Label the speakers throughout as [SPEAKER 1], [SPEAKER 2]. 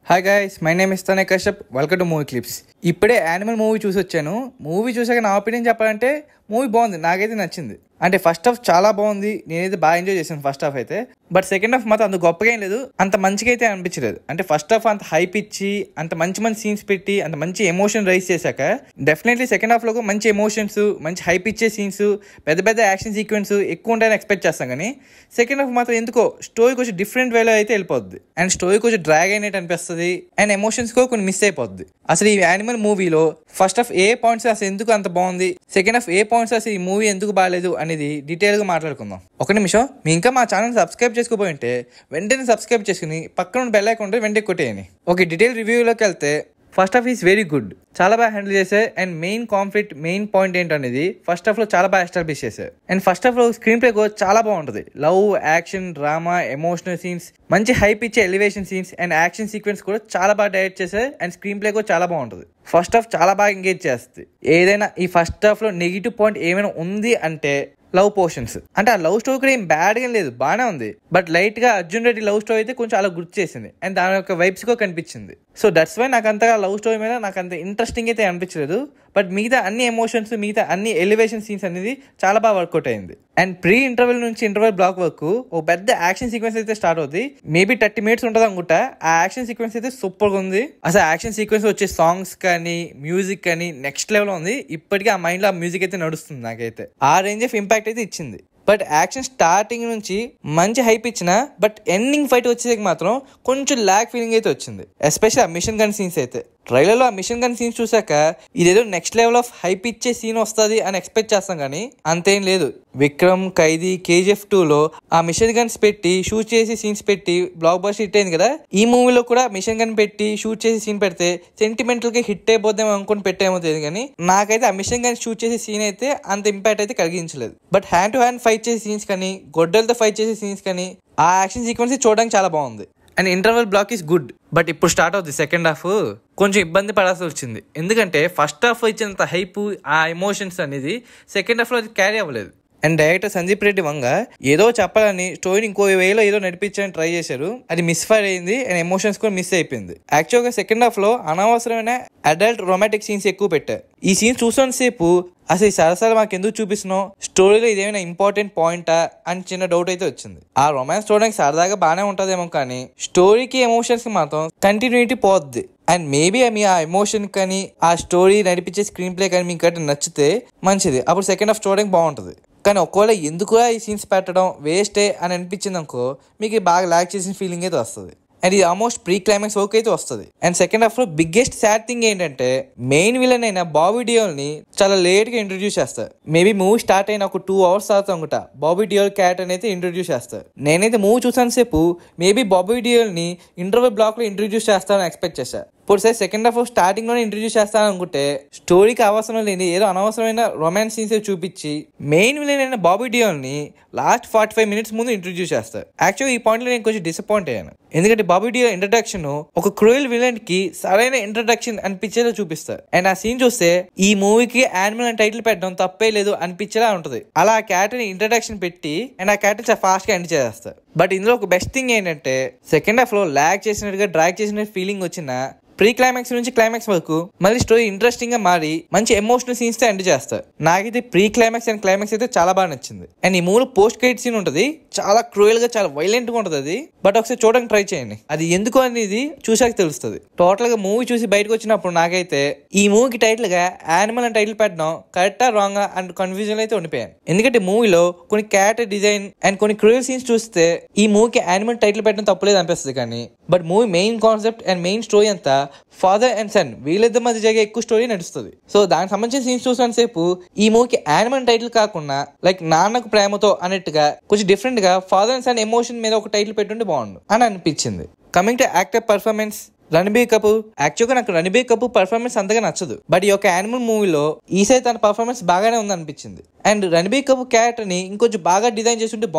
[SPEAKER 1] hi guys my name ఇస్తానే Kashyap welcome to movie clips ఇప్పుడే animal movie చూసి వచ్చాను మూవీ చూసాక నా ఒపీనియన్ చెప్పాలంటే మూవీ బాగుంది నాకైతే నచ్చింది అంటే ఫస్ట్ హాఫ్ చాలా బాగుంది నేనైతే బాగా ఎంజాయ్ చేశాను ఫస్ట్ హాఫ్ అయితే బట్ సెకండ్ హాఫ్ మాత్రం అంత గొప్పగా ఏం లేదు అంత మంచిగా అయితే అనిపించలేదు అంటే ఫస్ట్ హాఫ్ అంత హైప్ ఇచ్చి అంత మంచి మంచి సీన్స్ పెట్టి అంత మంచి ఎమోషన్ రైస్ చేశాక డెఫినెట్లీ సెకండ్ హాఫ్ లో మంచి ఎమోషన్స్ మంచి హైప్ ఇచ్చే సీన్స్ పెద్ద పెద్ద యాక్షన్ సీక్వెన్స్ ఎక్కువ ఉంటాయని ఎక్స్పెక్ట్ చేస్తాం కానీ సెకండ్ హాఫ్ మాత్రం ఎందుకో స్టోరీ కొంచెం డిఫరెంట్ వేలో అయితే వెళ్ళిపోద్ది అండ్ స్టోరీ కొంచెం డ్రాగ్ అయినట్టు అనిపిస్తుంది అండ్ ఎమోషన్స్ కూడా కొన్ని మిస్ అయిపోద్ది అసలు ఈ యానిమల్ మూవీలో ఫస్ట్ హాఫ్ ఏ పాయింట్స్ అసలు ఎందుకు అంత బాగుంది సెకండ్ హాఫ్ ఏ పాయింట్స్ అసలు ఈ మూవీ ఎందుకు బాగాలేదు అనేది డీటెయిల్ గా మాట్లాడుకుందాం ఒక నిమిషం మీ ఇంకా మా ఛానల్ సబ్స్క్రైబ్ చేసుకోపోయి ఉంటే వెంటనే సబ్స్క్రైబ్ చేసుకుని పక్కన బెల్ ఐకాన్ ఉంటే వెంటనే కొట్టేయని ఓకే డీటెయిల్ రివ్యూలోకి వెళ్తే first half is very good చాలా బాగా హ్యాండిల్ చేశారు and main conflict main point ఏంటనేది ఫస్ట్ హాఫ్ లో చాలా బాగా ఎస్టాబ్లిష్ చేశారు అండ్ ఫస్ట్ హాఫ్ లో స్క్రీన్ ప్లే కూడా చాలా బాగుంటుంది love action drama emotional scenes మంచి హైప్ ఇచ్చే elevation scenes and action sequence కూడా చాలా బాగా డైరెక్ట్ చేశారు అండ్ స్క్రీన్ ప్లే కూడా చాలా బాగుంటుంది ఫస్ట్ హాఫ్ చాలా బాగా ఎంగేజ్ చేస్తుంది ఏదైనా ఈ ఫస్ట్ హాఫ్ లో నెగిటివ్ పాయింట్ ఏమైనా ఉంది అంటే లవ్ పోర్షన్స్ అంటే ఆ లవ్ స్టోరీ కూడా ఏం బ్యాడ్ గా లేదు బాగానే ఉంది బట్ లైట్ గా అర్జున్ రెడ్డి లవ్ స్టోరీ అయితే కొంచెం అలా గుర్తు చేసింది అండ్ దాని యొక్క వైబ్స్ కూడా కనిపించింది సో దట్స్ వై నాకు అంతగా లవ్ స్టోరీ మీద నాకు అంత ఇంట్రెస్టింగ్ అయితే అనిపించలేదు బట్ మిగతా అన్ని ఎమోషన్స్ మిగతా అన్ని ఎలివేషన్ సీన్స్ అనేది చాలా బాగా వర్కౌట్ అయింది అండ్ ప్రీ ఇంటర్వెల్ నుంచి ఇంటర్వెల్ బ్లాక్ వరకు ఓ పెద్ద యాక్షన్ సీక్వెన్స్ అయితే స్టార్ట్ అవుతుంది మేబీ థర్టీ మినిట్స్ ఉంటుంది అనుకుంటా ఆ యాక్షన్ సీక్వెన్స్ అయితే సూపర్ గా ఉంది అసలు యాక్షన్ సీక్వెన్స్ వచ్చే సాంగ్స్ కానీ మ్యూజిక్ కానీ నెక్స్ట్ లెవెల్ ఉంది ఇప్పటికీ ఆ మైండ్ లో ఆ మ్యూజిక్ అయితే నడుస్తుంది నాకైతే ఆ రేంజ్ ఆఫ్ ఇంపాక్ట్ అయితే ఇచ్చింది బట్ యాక్షన్ స్టార్టింగ్ నుంచి మంచి హైప్ ఇచ్చిన బట్ ఎండింగ్ ఫైట్ వచ్చేసరికి మాత్రం కొంచెం ల్యాక్ ఫీలింగ్ అయితే వచ్చింది ఎస్పెషల్ ఆ మిషన్ గన్ సీన్స్ అయితే ట్రైలర్ లో ఆ మిషన్ గన్ సీన్స్ చూసాక ఇదేదో నెక్స్ట్ లెవెల్ ఆఫ్ హైప్ ఇచ్చే సీన్ వస్తుంది అని ఎక్స్పెక్ట్ చేస్తాం కానీ అంతేం లేదు విక్రమ్ ఖైదీ కేజీఎఫ్ టూ లో ఆ మిషన్ గన్స్ పెట్టి షూట్ చేసి సీన్స్ పెట్టి బ్లాక్ బస్ హిట్ అయింది కదా ఈ మూవీలో కూడా మిషన్ గన్ పెట్టి షూట్ చేసి సీన్ పెడితే సెంటిమెంటల్ గా హిట్ అయిపోద్దాం అనుకుని పెట్టేమో తెలియదు కానీ నాకైతే ఆ మిషన్ గన్ షూట్ చేసే సీన్ అయితే అంత ఇంపాక్ట్ అయితే కలిగించలేదు but hand to hand fight చేసే సీన్స్ కానీ గొడ్డలతో ఫైట్ చేసే సీన్స్ కానీ ఆ యాక్షన్ సీక్వెన్స్ చూడడానికి చాలా బాగుంది and interval block is good but ఇప్పుడు స్టార్ట్ అవుతుంది సెకండ్ హాఫ్ కొంచెం ఇబ్బంది పడాల్సి వచ్చింది ఎందుకంటే ఫస్ట్ హాఫ్ ఇచ్చినంత హైప్ ఆ ఎమోషన్స్ అనేది సెకండ్ హాఫ్ లో అది క్యారీ అవ్వలేదు అండ్ డైరెక్టర్ సందీప్ రెడ్డి వంగ ఏదో చెప్పాలని స్టోరీని ఇంకో వేలో ఏదో నడిపించాలని ట్రై చేశారు అది మిస్ ఫైర్ అయింది అండ్ ఎమోషన్స్ కూడా మిస్ అయిపోయింది యాక్చువల్గా సెకండ్ హాఫ్ లో అనవసరమైన అడల్ట్ రొమాంటిక్ సీన్స్ ఎక్కువ పెట్టారు ఈ సీన్స్ చూసిన సేపు అసలు ఈ సరసాలు మాకు ఎందుకు చూపిస్తున్నావు స్టోరీలో ఇదేమైనా ఇంపార్టెంట్ పాయింటా అని చిన్న డౌట్ అయితే వచ్చింది ఆ రొమాన్స్ చూడడానికి సరదాగా బాగానే ఉంటుందేమో కానీ స్టోరీకి ఎమోషన్స్ కి మాత్రం కంటిన్యూటీ పోద్ది అండ్ మేబీ మీ ఆ ఎమోషన్ కానీ ఆ స్టోరీ నడిపించే స్క్రీన్ ప్లే కానీ మీకు అంటే నచ్చితే మంచిది అప్పుడు సెకండ్ హాఫ్ చూడడానికి బాగుంటుంది కానీ ఒకవేళ ఎందుకు ఈ సీన్స్ పెట్టడం వేస్టే అని అనిపించింది అనుకో మీకు బాగా ల్యాక్ చేసిన ఫీలింగ్ అయితే వస్తుంది అండ్ ఇది ఆల్మోస్ట్ ప్రీ క్లైమాక్స్ వరకు అయితే వస్తుంది అండ్ సెకండ్ హాఫ్ లో బిగ్గెస్ట్ సాడ్ థింగ్ ఏంటంటే మెయిన్ విలన్ అయిన బాబీ డియోల్ ని చాలా లేట్ గా ఇంట్రొడ్యూస్ చేస్తారు మేబీ మూవీ స్టార్ట్ అయిన ఒక టూ అవర్స్ తర్వాత అనుకుంటా బాబీ డియోల్ క్యాట్ అనేది ఇంట్రొడ్యూస్ చేస్తారు నేనైతే మూవీ చూసాను సేపు మేబీ బాబీ డియోల్ ని ఇంటర్వెల్ బ్లాక్ లో ఇంట్రొడ్యూస్ చేస్తారని ఎక్స్పెక్ట్ చేశాను ఇప్పుడు సార్ సెకండ్ హాఫ్ స్టార్టింగ్ లోనే ఇంట్రొడ్యూస్ చేస్తాను అనుకుంటే స్టోరీకి అవసరం లేని ఏదో అనవసరమైన రొమాన్స్ సీన్స్ చూపించి మెయిన్ విలన్ అయిన బాబీ డియోల్ ని లాస్ట్ ఫార్టీ ఫైవ్ మినిట్స్ ముందు ఇంట్రొడ్యూస్ చేస్తారు యాక్చువల్ ఈ పాయింట్ లో నేను కొంచెం డిసప్పాయింట్ అయ్యాను ఎందుకంటే బాబీ డియో ఇంట్రడక్షన్ ఒక క్రూయల్ విలన్ కి సరైన ఇంట్రడక్షన్ అనిపించేలా చూపిస్తారు అండ్ ఆ సీన్ చూస్తే ఈ మూవీకి యానిమల్ అని టైటిల్ పెట్టడం తప్పే లేదు అనిపించేలా ఉంటది అలా ఆ క్యారెక్టర్ ని ఇంట్రడక్షన్ పెట్టి అండ్ ఆ క్యారెక్టర్ చాలా ఫాస్ట్ గా ఎండ్ చేస్తారు బట్ ఇందులో ఒక బెస్ట్ థింగ్ ఏంటంటే సెకండ్ హాఫ్ లో ల్యాగ్ చేసినట్టుగా డ్రాగ్ చేసిన ఫీలింగ్ వచ్చిన ప్రీ క్లైమాక్స్ నుంచి క్లైమాక్స్ వరకు మళ్ళీ స్టోరీ ఇంట్రెస్టింగ్ గా మారి మంచి ఎమోషనల్ సీన్స్ తో ఎండ్ చేస్తారు నాకైతే ప్రీ క్లైమాక్స్ అండ్ క్లైమాక్స్ అయితే చాలా బాగా నచ్చింది అండ్ ఈ మూడు పోస్ట్ క్రెడిట్ సీన్ ఉంటుంది చాలా క్రూయల్ గా చాలా వైలెంట్ గా ఉంటుంది అది బట్ ఒకసారి చూడడానికి ట్రై చేయండి అది ఎందుకు అనేది చూసాక తెలుస్తుంది టోటల్ గా మూవీ చూసి బయటకు వచ్చినప్పుడు నాకైతే ఈ మూవీకి టైటిల్ గా యానిమల్ అని టైటిల్ పెట్టడం కరెక్టా రాంగ్ అండ్ కన్ఫ్యూజన్ అయితే ఉండిపోయాను ఎందుకంటే మూవీలో కొన్ని క్యారెక్టర్ డిజైన్ అండ్ కొన్ని క్రూయల్ సీన్స్ చూస్తే ఈ మూవీకి యానిమల్ టైటిల్ పెట్టడం తప్పలేదు అనిపిస్తుంది కానీ but movie main concept and main story అంతా ఫాదర్ అండ్ సన్ వీళ్ళిద్దరి మధ్య జరిగే ఎక్కువ స్టోరీ నడుస్తుంది సో దానికి సంబంధించిన సీన్స్ చూసిన సేపు ఈ మూవీకి యానిమల్ టైటిల్ కాకుండా లైక్ నాన్నకు ప్రేమతో అన్నట్టుగా కొంచెం డిఫరెంట్ గా ఫాదర్ అండ్ సన్ ఎమోషన్ మీద ఒక టైటిల్ పెట్టుంటే బాగుండు అని అనిపించింది coming to actor performance Ranbir Kapoor యాక్చువల్గా నాకు రణబీర్ కపూర్ పర్ఫార్మెన్స్ అంతగా నచ్చదు బట్ ఈ యొక్క యానిమల్ మూవీలో ఈసారి తన పర్ఫార్మెన్స్ బాగానే ఉంది అనిపించింది అండ్ రణబీర్ కపూర్ క్యారెక్టర్ ని ఇంకొంచెం బాగా డిజైన్ చేస్తుంటే బాగుండు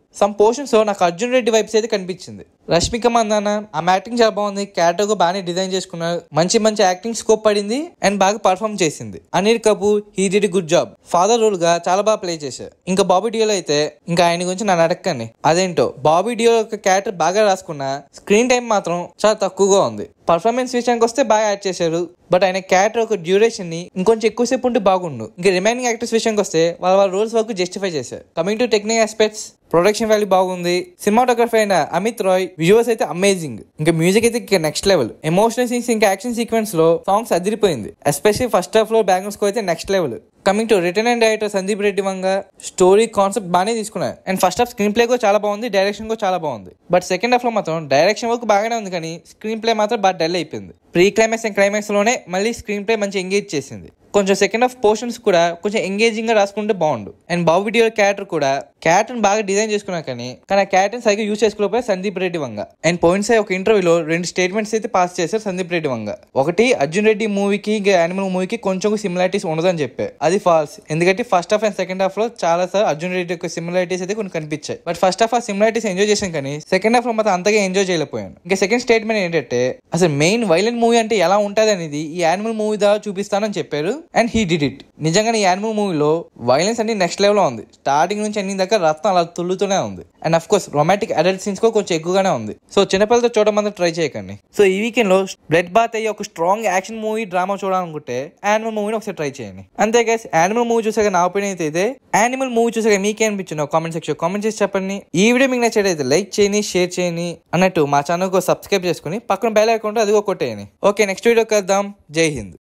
[SPEAKER 1] సమ్ పోర్షన్స్ లో నాకు అర్జున్ రెడ్డి వైబ్స్ అయితే కనిపించింది రష్మిక మందాన ఆ యాక్టింగ్ చాలా బాగుంది క్యారెక్టర్ గా బాగానే డిజైన్ చేసుకున్నారు మంచి మంచి యాక్టింగ్ స్కోప్ పడింది అండ్ బాగా పర్ఫామ్ చేసింది Anil Kapoor he did good job father role గా చాలా బాగా ప్లే చేశారు ఇంకా బాబీ డియోలో అయితే ఇంకా ఆయన గురించి నన్ను అడగండి అదేంటో బాబీ డియో యొక్క క్యారెక్టర్ బాగా రాసుకున్న స్క్రీన్ టైం మాత్రం చాలా తక్కువగా ఉంది పర్ఫార్మెన్స్ విషయానికి వస్తే బాగా యాడ్ చేశారు బట్ ఆయన క్యారెక్టర్ ఒక డ్యూరేషన్ ని ఇంకొంచెం ఎక్కువసేపు ఉంటే బాగుండు ఇంకా రిమైనింగ్ యాక్టర్స్ విషయానికి వస్తే వాళ్ళ వాళ్ళ రోల్స్ వరకు జస్టిఫై చేశారు coming to technic aspects production value బాగుంది సినిమాటోగ్రఫీ అయిన అమిత్ రాయ్ విజువల్స్ అయితే అమేజింగ్ ఇంకా మ్యూజిక్ అయితే ఇంకా నెక్స్ట్ లెవెల్ ఎమోషనల్ సీన్స్ ఇంకా యాక్షన్ సీక్వెన్స్ లో సాంగ్స్ అదిరిపోయింది ఎస్పెషల్లీ ఫస్ట్ హాఫ్ లో బ్యాక్గ్రౌండ్ స్కోర్ అయితే next level coming to return and director Sandeep Reddy Vanga story concept బాగానే తీసుకున్నారు and first half screen play కూడా చాలా బాగుంది డైరెక్షన్ కూడా చాలా బాగుంది బట్ సెకండ్ హాఫ్ లో మాత్రం డైరెక్షన్ వరకు బాగానే ఉంది కానీ స్క్రీన్ ప్లే మాత్రం బాగా డల్ అయిపోయింది ప్రీ క్లైమాక్స్ అండ్ క్లైమాక్స్ లోనే మళ్ళీ స్క్రీన్ ప్లే మంచి ఎంగేజ్ చేసింది కొంచెం సెకండ్ హాఫ్ పోర్షన్స్ కూడా కొంచెం ఎంగేజింగ్ గా రాసుకుంటే బాగుండు అండ్ బాబు వీడియో క్యారెక్టర్ కూడా క్యారెక్టర్ బాగా డిజైన్ చేసుకున్నా కానీ కానీ ఆ క్యారెక్టర్ సరిగ్గా యూజ్ చేసుకోలేకపోయి సందీప్ రెడ్డి వంగ అండ్ పోయిన్స్ ఒక ఇంటర్వ్యూలో రెండు స్టేట్మెంట్స్ అయితే పాస్ చేశారు సందీప్ రెడ్డి వంగ ఒకటి అర్జున్ రెడ్డి మూవీకి ఇంకా యానిమల్ మూవీకి కొంచెం సిమిలారిటీస్ ఉండదని చెప్పారు అది ఫాల్స్ ఎందుకంటే first half and second half లో చాలా సార్ అర్జున్ రెడ్డి యొక్క సిమిలారిటీస్ అయితే కొన్ని కనిపించాయి బట్ ఫస్ట్ హాఫ్ ఆ సిమిలారిటీస్ ఎంజాయ్ చేశాను కానీ సెకండ్ హాఫ్ లో మాత్రం అంతగా ఎంజాయ్ చేయలేకపోయాను ఇంకా సెకండ్ స్టేట్మెంట్ ఏంటంటే అసలు మెయిన్ వైలెంట్ మూవీ అంటే ఎలా ఉంటుంది అనేది ఈ యానిమల్ మూవీ ద్వారా చూపిస్తానని చెప్పారు అండ్ హీ డిడ్ ఇట్ నిజంగానే ఈ యానిమల్ మూవీలో వైలెన్స్ అన్ని నెక్స్ట్ లెవెల్ లో ఉంది స్టార్టింగ్ నుంచి అన్ని దగ్గర రక్తం అలా తుల్లుతూనే ఉంది and of course romantic adult scenes కూడా కొంచెం ఎక్కువగానే ఉంది సో చిన్నపిల్లలతో చూడమంది ట్రై చేయకండి సో ఈ వీకెండ్ లో బ్లడ్ బాత్ అయ్యి ఒక స్ట్రాంగ్ యాక్షన్ మూవీ డ్రామా చూడాలనుకుంటే యానిమల్ మూవీని ఒకసారి ట్రై చేయండి అంతే గైస్ యానిమల్ మూవీ చూసాక నా ఒపీనియన్ అయితే ఇదే యానిమల్ మూవీ చూసాక మీకే అనిపించింది కామెంట్ సెక్షన్ కామెంట్ చేసి చెప్పండి ఈ వీడియో మీకు నచ్చేటైతే లైక్ చేయండి షేర్ చేయండి అన్నట్టు మా ఛానల్ సబ్స్క్రైబ్ చేసుకుని పక్కన బెల్ అకౌంట్ అది కూడా కొట్టేయండి ఓకే నెక్స్ట్ వీడియో కలుద్దాం జై హింద్